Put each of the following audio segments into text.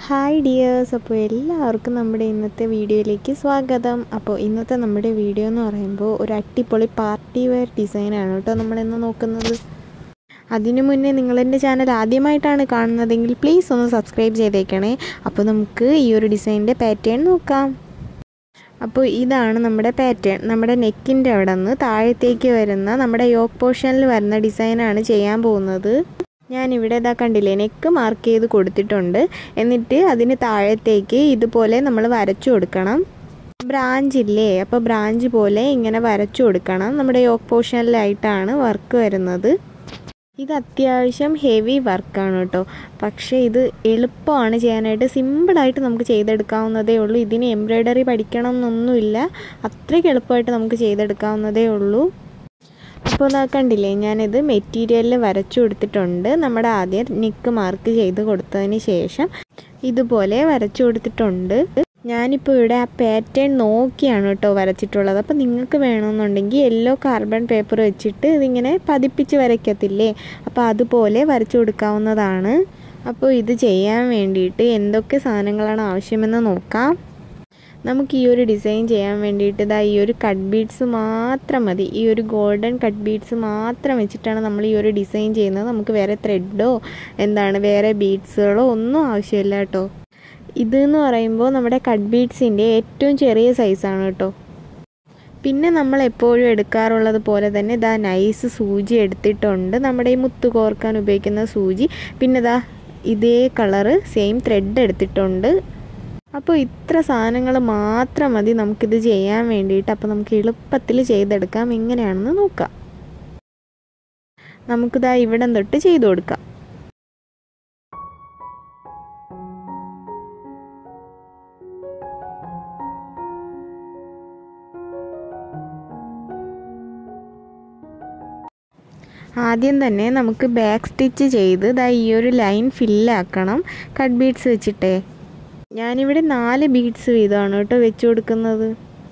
hi dears അപ്പോൾ എല്ലാവർക്കും നമ്മുടെ ഇന്നത്തെ വീഡിയോയിലേക്ക് സ്വാഗതം അപ്പോൾ ഇന്നത്തെ നമ്മുടെ വീഡിയോ എന്ന് പറയുമ്പോൾ ഒരു അടിപൊളി പാർട്ടി വെയർ ഡിസൈനാണ് കേട്ടോ നമ്മളിന്ന് നോക്കുന്നത് അതിനു മുന്നേ നിങ്ങളെൻ്റെ ചാനൽ ആദ്യമായിട്ടാണ് കാണുന്നതെങ്കിൽ പ്ലീസ് ഒന്ന് സബ്സ്ക്രൈബ് ചെയ്തേക്കണേ അപ്പോൾ നമുക്ക് ഈ ഒരു ഡിസൈനിൻ്റെ പാറ്റേൺ നോക്കാം അപ്പോൾ ഇതാണ് നമ്മുടെ പാറ്റേൺ നമ്മുടെ നെക്കിൻ്റെ അവിടെ നിന്ന് താഴത്തേക്ക് വരുന്ന നമ്മുടെ യോക്ക് പോർഷനിൽ വരുന്ന ഡിസൈനാണ് ചെയ്യാൻ പോകുന്നത് ഞാനിവിടെ ഇതാ കണ്ടില്ലേ നെക്ക് മാർക്ക് ചെയ്ത് കൊടുത്തിട്ടുണ്ട് എന്നിട്ട് അതിന് താഴത്തേക്ക് ഇതുപോലെ നമ്മൾ വരച്ചു കൊടുക്കണം ബ്രാഞ്ച് ഇല്ലേ അപ്പോൾ ബ്രാഞ്ച് പോലെ ഇങ്ങനെ വരച്ചു കൊടുക്കണം നമ്മുടെ യോക്ക് പോർഷനിലായിട്ടാണ് വർക്ക് വരുന്നത് ഇത് അത്യാവശ്യം ഹെവി വർക്കാണ് കേട്ടോ പക്ഷേ ഇത് എളുപ്പമാണ് ചെയ്യാനായിട്ട് സിമ്പിളായിട്ട് നമുക്ക് ചെയ്തെടുക്കാവുന്നതേ ഉള്ളൂ ഇതിന് എംബ്രോയ്ഡറി പഠിക്കണം എന്നൊന്നുമില്ല അത്രയ്ക്ക് എളുപ്പമായിട്ട് നമുക്ക് ചെയ്തെടുക്കാവുന്നതേ ഉള്ളൂ അപ്പോൾ ഇതാ കണ്ടില്ലേ ഞാനിത് മെറ്റീരിയലിൽ വരച്ചു കൊടുത്തിട്ടുണ്ട് നമ്മുടെ ആദ്യം നിക്ക് മാർക്ക് ചെയ്ത് കൊടുത്തതിന് ശേഷം ഇതുപോലെ വരച്ചു കൊടുത്തിട്ടുണ്ട് ഞാനിപ്പോൾ ഇവിടെ ആ പാറ്റേൺ നോക്കിയാണ് കേട്ടോ വരച്ചിട്ടുള്ളത് അപ്പോൾ നിങ്ങൾക്ക് വേണമെന്നുണ്ടെങ്കിൽ യെല്ലോ കാർബൺ പേപ്പർ വെച്ചിട്ട് ഇതിങ്ങനെ പതിപ്പിച്ച് വരയ്ക്കത്തില്ലേ അപ്പോൾ അതുപോലെ വരച്ചു കൊടുക്കാവുന്നതാണ് അപ്പോൾ ഇത് ചെയ്യാൻ വേണ്ടിയിട്ട് എന്തൊക്കെ സാധനങ്ങളാണ് ആവശ്യമെന്ന് നോക്കാം നമുക്ക് ഈ ഒരു ഡിസൈൻ ചെയ്യാൻ വേണ്ടിയിട്ട് ഇതാ ഈ ഒരു കട്ട് ബീഡ്സ് മാത്രം മതി ഈ ഒരു ഗോൾഡൻ കട്ട് ബീഡ്സ് മാത്രം വെച്ചിട്ടാണ് നമ്മൾ ഈ ഒരു ഡിസൈൻ ചെയ്യുന്നത് നമുക്ക് വേറെ ത്രെഡോ എന്താണ് വേറെ ബീഡ്സുകളോ ഒന്നും ആവശ്യമില്ല കേട്ടോ ഇതെന്ന് പറയുമ്പോൾ നമ്മുടെ കട്ട് ബീഡ്സിൻ്റെ ഏറ്റവും ചെറിയ സൈസാണ് കേട്ടോ പിന്നെ നമ്മൾ എപ്പോഴും എടുക്കാറുള്ളത് പോലെ തന്നെ ഇതാ നൈസ് സൂചി എടുത്തിട്ടുണ്ട് നമ്മുടെ ഈ മുത്ത് കോർക്കാൻ ഉപയോഗിക്കുന്ന സൂചി പിന്നെ ഇതാ ഇതേ കളറ് സെയിം ത്രെഡ് എടുത്തിട്ടുണ്ട് അപ്പോൾ ഇത്ര സാധനങ്ങൾ മാത്രം മതി നമുക്കിത് ചെയ്യാൻ വേണ്ടിയിട്ട് അപ്പോൾ നമുക്ക് എളുപ്പത്തിൽ ചെയ്തെടുക്കാം എങ്ങനെയാണെന്ന് നോക്കാം നമുക്കിതാ ഇവിടം തൊട്ട് ചെയ്തു കൊടുക്കാം ആദ്യം തന്നെ നമുക്ക് ബാക്ക് സ്റ്റിച്ച് ചെയ്ത് ഇതാ ഈ ഒരു ലൈൻ ഫില്ലാക്കണം കട്ട് ബീഡ്സ് വെച്ചിട്ടേ ഞാനിവിടെ നാല് ബീഡ്സ് വീതമാണ് കേട്ടോ വെച്ച് കൊടുക്കുന്നത്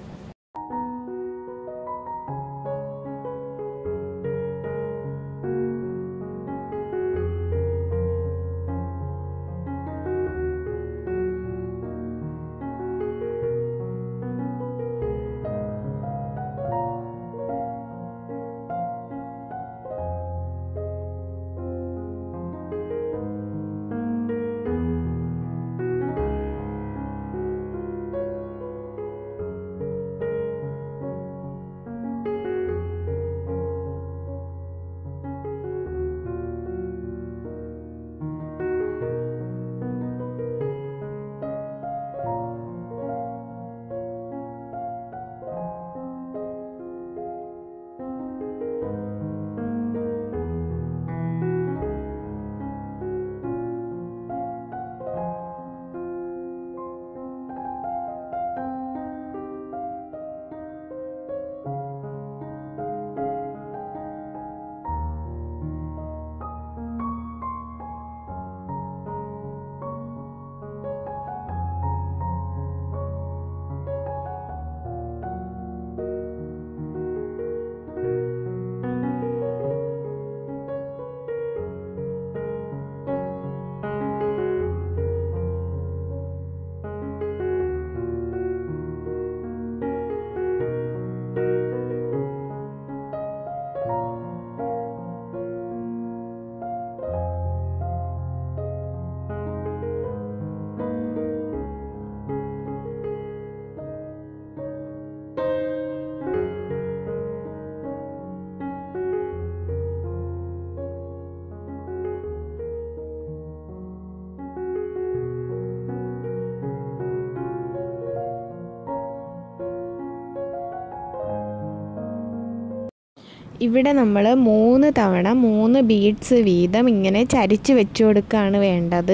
ഇവിടെ നമ്മൾ മൂന്ന് തവണ മൂന്ന് ബീഡ്സ് വീതം ഇങ്ങനെ ചരിച്ച് വെച്ചു കൊടുക്കുകയാണ് വേണ്ടത്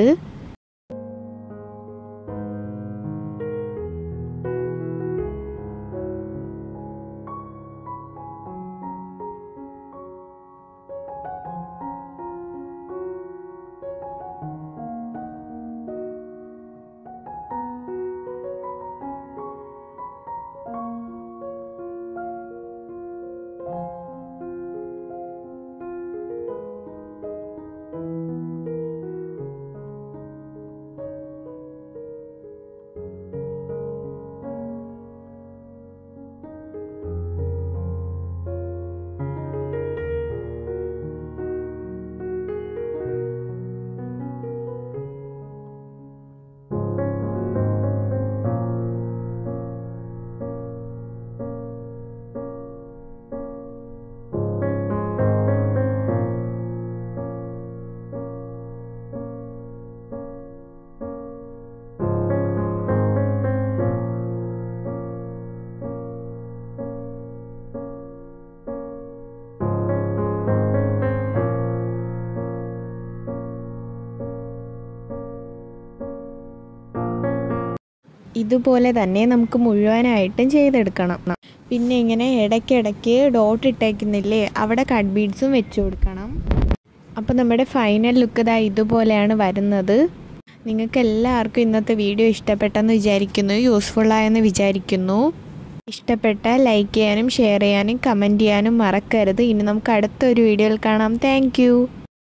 ഇതുപോലെ തന്നെ നമുക്ക് മുഴുവനായിട്ടും ചെയ്തെടുക്കണം പിന്നെ ഇങ്ങനെ ഇടയ്ക്കിടയ്ക്ക് ഡോട്ട് ഇട്ടേക്കുന്നില്ലേ അവിടെ കട്ട് ബീഡ്സും വെച്ച് കൊടുക്കണം അപ്പോൾ നമ്മുടെ ഫൈനൽ ലുക്ക് ഇതാ ഇതുപോലെയാണ് വരുന്നത് നിങ്ങൾക്ക് എല്ലാവർക്കും ഇന്നത്തെ വീഡിയോ ഇഷ്ടപ്പെട്ടെന്ന് വിചാരിക്കുന്നു യൂസ്ഫുള്ളായെന്ന് വിചാരിക്കുന്നു ഇഷ്ടപ്പെട്ടാൽ ലൈക്ക് ചെയ്യാനും ഷെയർ ചെയ്യാനും കമൻറ്റ് ചെയ്യാനും മറക്കരുത് ഇനി നമുക്ക് അടുത്തൊരു വീഡിയോയിൽ കാണാം താങ്ക്